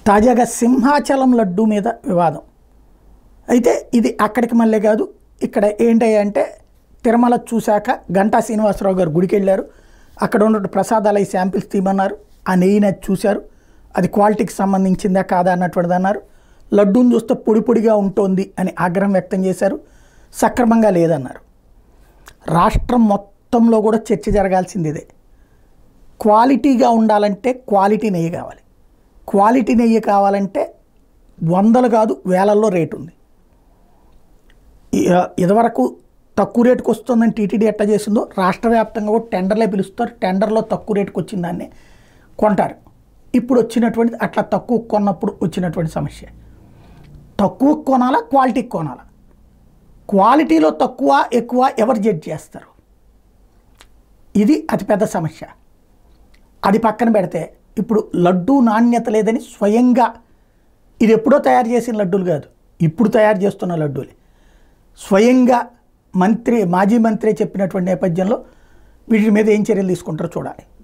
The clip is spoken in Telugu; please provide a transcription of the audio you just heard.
తాజాగా సింహాచలం లడ్డు మీద వివాదం అయితే ఇది అక్కడికి మళ్ళీ కాదు ఇక్కడ ఏంటయ్యా అంటే తిరుమల చూశాక గంటా శ్రీనివాసరావు గారు గుడికి వెళ్ళారు అక్కడ ఉన్న ప్రసాదాలు ఈ శాంపిల్స్ తీయమన్నారు ఆ నెయ్యిని అది చూశారు అది క్వాలిటీకి సంబంధించిందా కాదా అన్నటువంటిది అన్నారు లడ్డూని చూస్తే పొడి పొడిగా ఉంటుంది అని ఆగ్రహం వ్యక్తం చేశారు సక్రమంగా లేదన్నారు రాష్ట్రం మొత్తంలో కూడా చర్చ జరగాల్సింది ఇదే క్వాలిటీగా ఉండాలంటే క్వాలిటీ నెయ్యి కావాలి క్వాలిటీ నెయ్యి కావాలంటే వందలు కాదు వేలల్లో రేటు ఉంది ఇ- ఇదివరకు తక్కువ రేటుకి వస్తుందని టీటీడీ ఎట్లా చేసిందో రాష్ట్ర వ్యాప్తంగా కూడా టెండర్లే పిలుస్తారు టెండర్లో తక్కువ రేటుకి వచ్చిన దాన్ని కొంటారు ఇప్పుడు వచ్చినటువంటిది అట్లా తక్కువ కొన్నప్పుడు వచ్చినటువంటి సమస్య తక్కువ కొనాలా క్వాలిటీకి కొనాలా క్వాలిటీలో తక్కువ ఎక్కువ ఎవరు జడ్జ్ చేస్తారు ఇది అతిపెద్ద సమస్య అది పక్కన పెడితే ఇప్పుడు లడ్డూ నాణ్యత లేదని స్వయంగా ఇది ఎప్పుడో తయారు చేసిన లడ్డూలు కాదు ఇప్పుడు తయారు చేస్తున్న లడ్డూలే స్వయంగా మంత్రి మాజీ మంత్రి చెప్పినటువంటి నేపథ్యంలో వీటి మీద ఏం చర్యలు తీసుకుంటారో చూడాలి